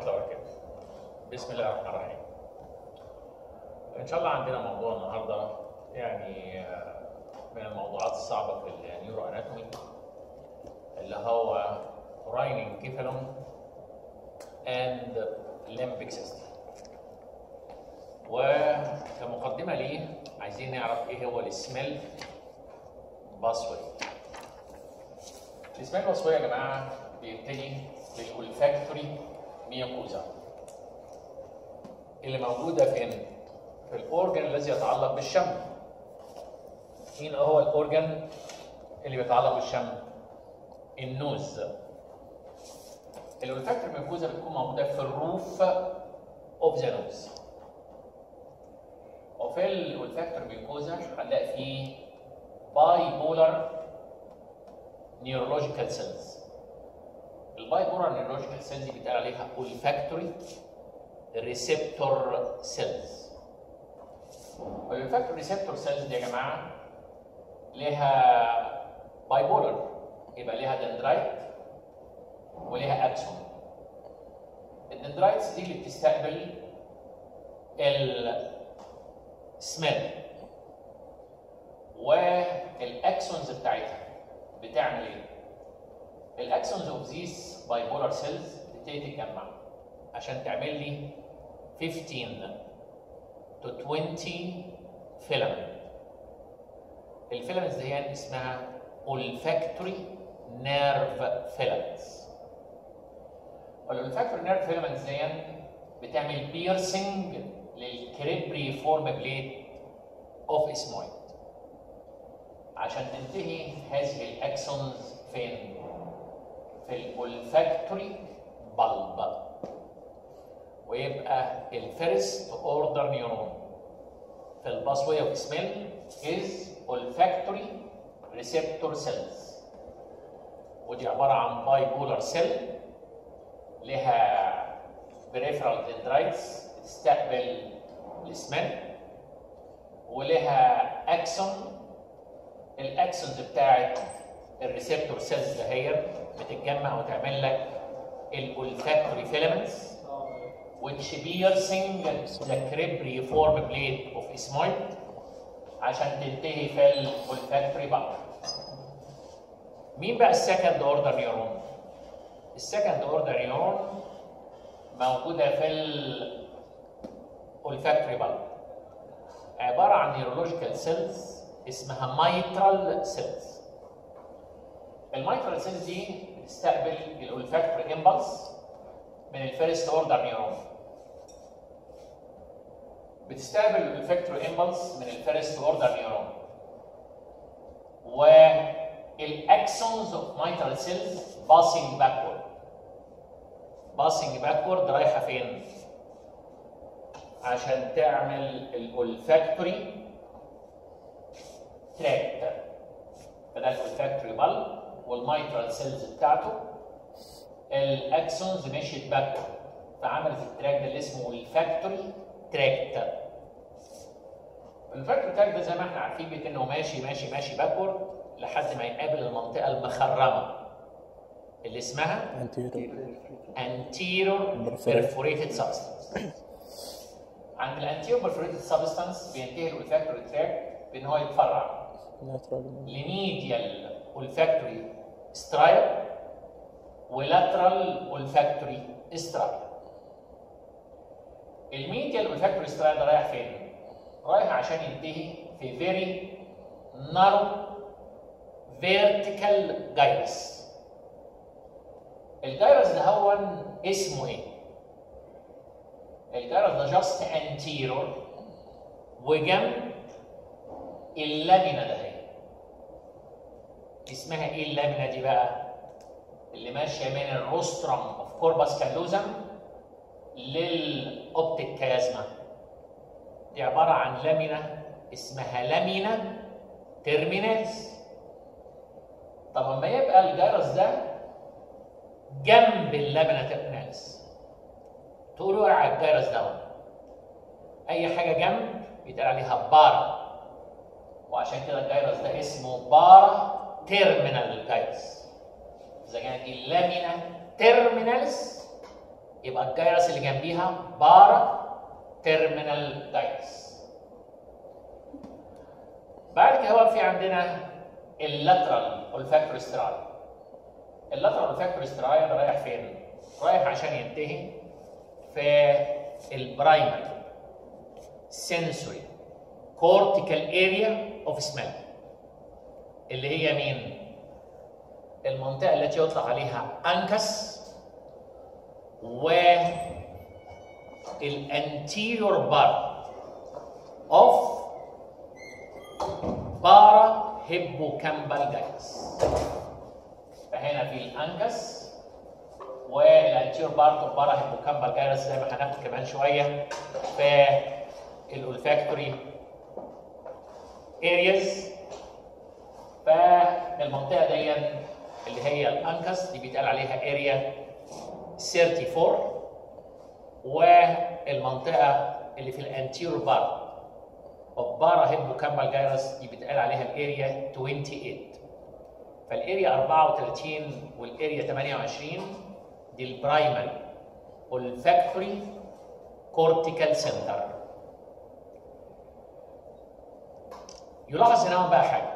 الله وبركاته. بسم الله الرحمن الرحيم. ان شاء الله عندنا موضوع النهارده يعني آه، من الموضوعات الصعبه في النيورو اناتومي اللي هو راينencephalon and limbic system. وكمقدمه ليه عايزين نعرف ايه هو السميل باسوي. السميل باسوي يا جماعه بيبتدي بالولفاكتوري ميوكوزا اللي موجوده فين؟ في الاورجن الذي يتعلق بالشم. مين هو الاورجن اللي بيتعلق بالشم؟ النوز. الولفاكتوري ميوكوزا بتكون موجوده في الروف اوف ذا نوز. وفي الولفاكتوري ميوكوزا هنلاقي فيه باي بولر نيورولوجيكال سيلز. الباي بولر نيورولوجيكال سيلز دي بيتقال عليها olfactory ريسبتور سيلز والفاكتور ريسبتور سيلز دي يا جماعه ليها باي بولر يبقى ليها دندرايت وليها اكسون الدندرايتس دي اللي بتستقبل السميل والاكسونز بتاعتها بتعمل ايه؟ الاكسونز اوف ذيس باي بولر سيلز بتبتدي تتجمع عشان تعمل لي 15 to 20 فيلامنت الفيلامنتس دي يعني اسمها olfactory nerve filaments والolfactory nerve filaments دي بتعمل بيرسينج للكريبري فورم بليد اوف اسمويد عشان تنتهي هذه الاكسونز فين؟ في الاولفاكتوري بلب ويبقى الفيرست اوردر نيورون في الباسوي اوف سميل از olfactory receptor cells ودي عباره عن باي بولر سيل لها peripheral dendrites تستقبل السميل ولها اكسون الاكسونز بتاعت الريسبتور سيلز دهيت بتتجمع وتعمل لك الاولفاكتوري فيلامنتس which piercing the cribriform blade of ismoid عشان تنتهي في الولفاكتوري بقى. مين بقى السكند اوردر نيورون؟ السكند اوردر نيورون موجودة في الولفاكتوري بقى. عبارة عن نيورولوجيكال سيلز اسمها مايترال سيلز. المايترال سيلز دي بتستقبل الولفاكتوري امبلس من الفيرست اوردر نيورون. بتستقبل الفاكتور امبلس من الفيرست اوردر نيورون والاكسونز اوف مايترال سيلز باسنج باكورد باسنج باكورد رايحه فين عشان تعمل الاولفاكتوري تراكت فده الاولفاكتوري بال والمايترال سيلز بتاعته الاكسونز مشيت باكورد فعملت التراك ده اللي اسمه الفاكتوري تراكت الفاكتوري تراك ده زي ما احنا عارفين بيت انه ماشي ماشي ماشي باكورد لحد ما يقابل المنطقه المخرمه اللي اسمها anterior perforated substance عند الانتيرو perforated substance بينتهي الولفاكتوري تراك بان هو يتفرع لميديال olfactory سترايا ولاترال olfactory سترايا الميديال olfactory سترايا ده رايح فين؟ رايح عشان ينتهي في very narrow vertical gyrus الجيرس ده هو اسمه ايه؟ الجيرس ده جاست anterior وجنب اللامينا ده هي اسمها ايه اللامينا دي بقى؟ اللي ماشيه من الروسترم اوف كوربس كالوزم للاوبتيك كيازما دي عباره عن لامينا اسمها لامينا تيرمينالز طب اما يبقى الجرس ده جنب اللامينا تيرمينالز تقولوا على الجرس ده اي حاجه جنب بيتقال عليها بارا وعشان كده الجيرس ده اسمه بارا تيرمينال جيرس اذا كانت اللامينا تيرمينالز يبقى الجيرس اللي جنبيها بارا تيرمينال جيرس بعد كده بقى في عندنا اللاترال olfactory ستراي اللاترال olfactory ستراي ده رايح فين؟ رايح عشان ينتهي في البرايمري sensory cortical area of smell اللي هي مين؟ المنطقة التي يطلق عليها أنكس و الانتيريور بار اوف بارا هيبوكامبال جايس فهنا في الانكس والانتيريور بارت اوف بارا هيبوكامبال جايس زي ما هناخد كمان شويه في الاولفاكتوري ارياز فالمنطقه دي اللي هي الانكس دي بيتقال عليها اريا 34 والمنطقه اللي في الانتيريور بار اوف بارا هيبوكامبال جايرس دي بيتقال عليها الاريا 28 فالاريا 34 والاريا 28 دي البرايمري olfactory cortical center يلاحظ هنا بقى حاجه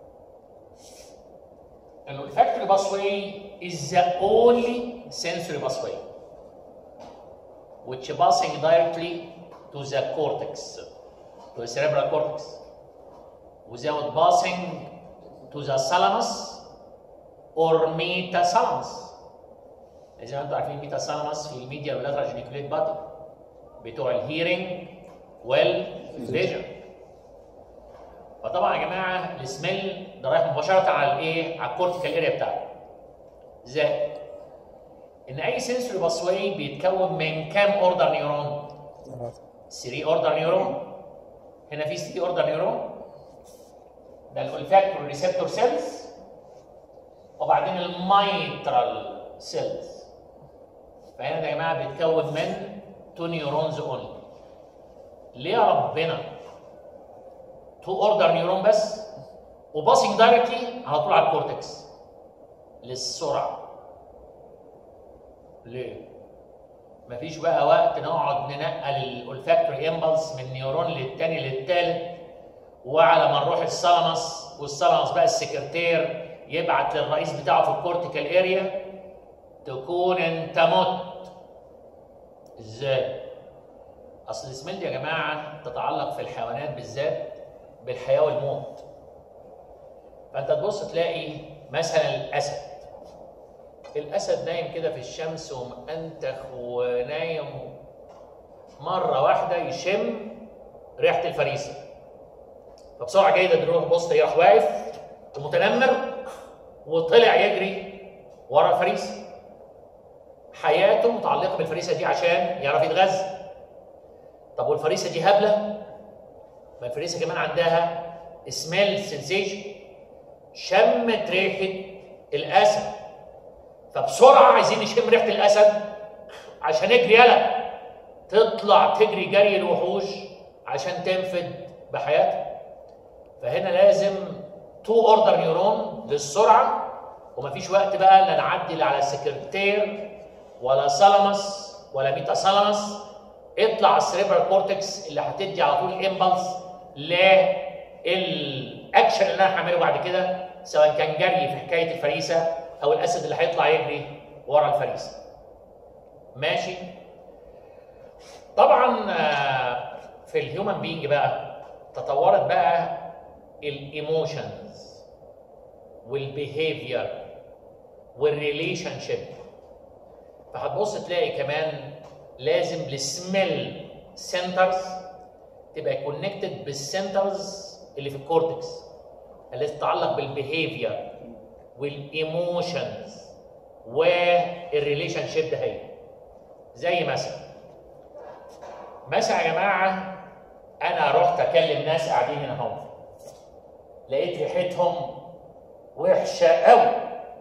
الولفاكتوري pathway is the only sensory pathway which passing directly to the cortex, to the cerebral cortex, without passing to the thalamus or metathalamus. زي ما انتم عارفين ميتاثالاموس في الميديا واللاترال جينيكوليت بادي بتوع الهيرنج والفيجن فطبعا يا جماعه السميل ده رايح مباشره على الايه؟ على الكورتيكال اريا بتاعته. زائد ان اي سنسوري باسواي بيتكون من كام اوردر نيورون؟ 3 اوردر نيورون. هنا في 3 اوردر نيورون. ده الاولفاكتور ريسبتور سيلز وبعدين الميترال سيلز. فهنا ده يا جماعه بيتكون من 2 نيورونز اونلي. ليه يا ربنا؟ 2 اوردر نيورون بس وباسنج دايركتلي على طول على الكورتكس للسرعه ليه؟ مفيش بقى وقت نقعد ننقل الاولفاكتوري امبلس من نيورون للتاني للتالت وعلى ما نروح الثالاموس والثالاموس بقى السكرتير يبعت للرئيس بتاعه في الكورتيكال اريا تكون انت مت ازاي؟ اصل السميل دي يا جماعه تتعلق في الحيوانات بالذات بالحياه والموت فانت تبص تلاقي مثلا الاسد الاسد نايم كده في الشمس ومأنتخ ونايم مره واحده يشم ريحه الفريسه فبسرعه جيده بنروح بص يروح واقف ومتنمر وطلع يجري ورا الفريسه حياته متعلقه بالفريسه دي عشان يعرف يتغذى طب والفريسه دي هبله ما الفريسه كمان عندها سميل سنسيشن شمت ريحه الاسد فبسرعه عايزين نشم ريحه الاسد عشان نجري يلا تطلع تجري جري الوحوش عشان تنفد بحياتها فهنا لازم تو اوردر نيورون للسرعه ومفيش وقت بقى لا نعدي لا على السكرتير ولا ثالاموس ولا ميتا ثالاموس اطلع على السريبرال كورتكس اللي هتدي على طول امبلس للاكشن اللي انا هعمله بعد كده سواء كان جري في حكايه الفريسه او الاسد اللي هيطلع يجري ورا الفريسه. ماشي؟ طبعا في الهيومن بينج بقى تطورت بقى الايموشنز والبيهيفير والريليشن شيب فهتبص تلاقي كمان لازم السميل سنترز تبقى كونكتد بالسنترز اللي في الكورتكس التي تتعلق بالبيهيفير والايموشنز والريليشن شيب ده هي زي مثلا مثلا يا جماعه انا رحت اكلم ناس قاعدين هنا هم لقيت ريحتهم وحشه قوي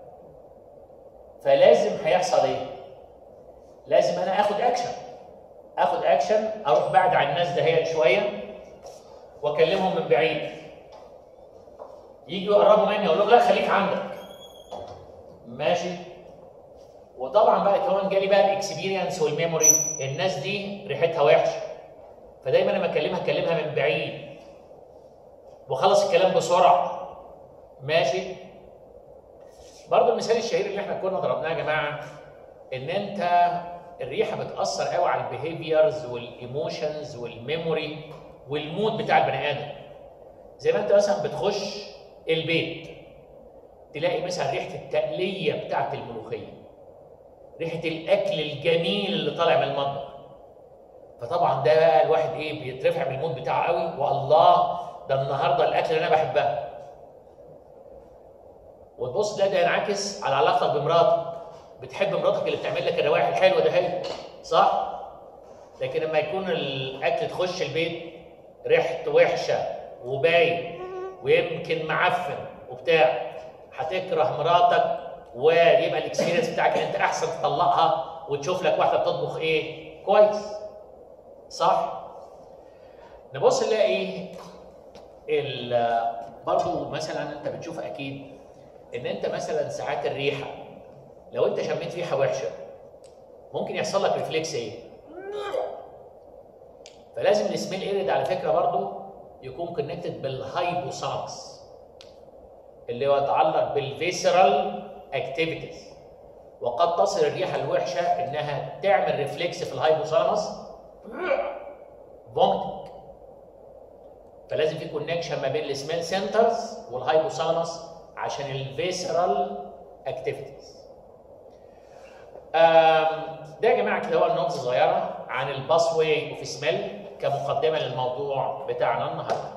فلازم هيحصل ايه؟ لازم انا اخد اكشن اخد اكشن اروح بعد عن الناس دهيت شويه واكلمهم من بعيد يجوا يقربوا مني اقول لهم لا خليك عندك ماشي وطبعا بقى كمان جالي بقى الاكسبيرينس والميموري الناس دي ريحتها وحشه فدايما لما اكلمها اكلمها من بعيد واخلص الكلام بسرعه ماشي برضه المثال الشهير اللي احنا كنا ضربناه يا جماعه ان انت الريحه بتاثر قوي على البيهيفيرز والايموشنز والميموري والمود بتاع البني ادم زي ما انت مثلا بتخش البيت تلاقي مثلا ريحه التقليه بتاعت الملوخيه ريحه الاكل الجميل اللي طالع من المطبخ فطبعا ده بقى الواحد ايه بيترفع من المود بتاعه قوي والله ده النهارده الاكل اللي انا بحبها وتبص تلاقي ده ينعكس على علاقتك بمراتك بتحب مراتك اللي بتعمل لك الروائح الحلوه ده هي صح لكن لما يكون الاكل تخش البيت ريحته وحشه وباين ويمكن معفن وبتاع هتكره مراتك ويبقى الاكسبيرينس بتاعك ان انت احسن تطلقها وتشوف لك واحده بتطبخ ايه كويس صح نبص نلاقي ال برضه مثلا انت بتشوف اكيد ان انت مثلا ساعات الريحه لو انت شميت ريحه وحشه ممكن يحصل لك ريفلكس ايه؟ فلازم السميل ايريد على فكره برضه يكون كونكتد بالهايبوثالامس اللي هو يتعلق بالفيسرال اكتيفيتيز وقد تصل الريحه الوحشه انها تعمل ريفلكس في الهايبوثالامس فوميتنج فلازم في كونكشن ما بين السميل سنترز والهايبوثالامس عشان الفيسرال اكتيفيتيز ده يا جماعه كده هو النقطه صغيره عن الباس واي اوف سميل كمقدمه للموضوع بتاعنا النهارده